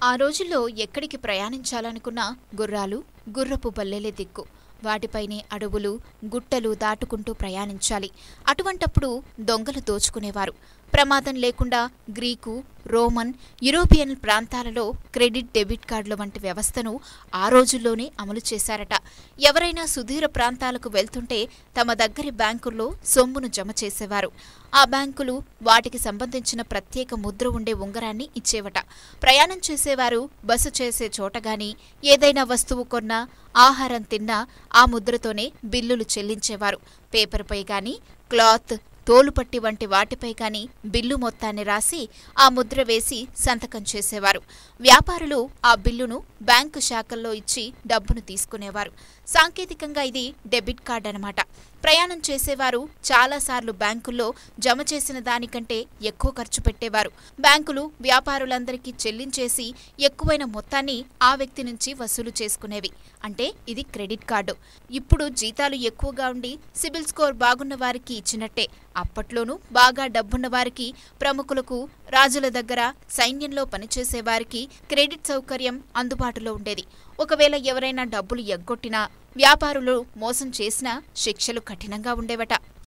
ఆ రోజుల్లో ఎక్కడికి ప్రయాణించాలనుకున్నా గుర్రాలు గుర్రపు బల్లెలే దిక్కు వాటిపైనే అడవులు గుట్టలు దాటుకుంటూ ప్రయాణించాలి అటువంటప్పుడు దొంగలు దోచుకునేవారు ప్రమాదం లేకుండా గ్రీకు రోమన్ యూరోపియన్ ప్రాంతాలలో క్రెడిట్ డెబిట్ కార్డుల వంటి వ్యవస్థను ఆ రోజుల్లోనే అమలు చేశారట ఎవరైనా సుదూర ప్రాంతాలకు వెళ్తుంటే తమ దగ్గరి బ్యాంకుల్లో సొమ్మును జమ చేసేవారు ఆ బ్యాంకులు వాటికి సంబంధించిన ప్రత్యేక ముద్ర ఉండే ఉంగరాన్ని ఇచ్చేవట ప్రయాణం చేసేవారు బస చేసే చోటగాని ఏదైనా వస్తువు కొన్నా ఆహారం తిన్నా ఆ ముద్రతోనే బిల్లులు చెల్లించేవారు పేపర్పై గాని క్లాత్ తోలుపట్టి వంటి వాటిపై గాని బిల్లు మొత్తాన్ని రాసి ఆ ముద్ర వేసి సంతకం చేసేవారు వ్యాపారులు ఆ బిల్లును బ్యాంకు శాఖల్లో ఇచ్చి డబ్బును తీసుకునేవారు సాంకేతికంగా ఇది డెబిట్ కార్డ్ అన్నమాట ప్రయాణం చేసేవారు చాలాసార్లు బ్యాంకుల్లో జమ చేసిన దానికంటే ఎక్కువ ఖర్చు పెట్టేవారు బ్యాంకులు వ్యాపారులందరికీ చెల్లించేసి ఎక్కువైన మొత్తాన్ని ఆ వ్యక్తి నుంచి వసూలు చేసుకునేవి అంటే ఇది క్రెడిట్ కార్డు ఇప్పుడు జీతాలు ఎక్కువగా ఉండి సిబిల్ స్కోర్ బాగున్న వారికి ఇచ్చినట్టే అప్పట్లోనూ బాగా డబ్బున్న వారికి ప్రముఖులకు రాజుల దగ్గర సైన్యంలో పనిచేసే వారికి క్రెడిట్ సౌకర్యం అందుబాటులో ఉండేది ఒకవేళ ఎవరైనా డబ్బులు ఎగ్గొట్టినా వ్యాపారులు మోసం చేసినా శిక్షలు కఠినంగా ఉండేవట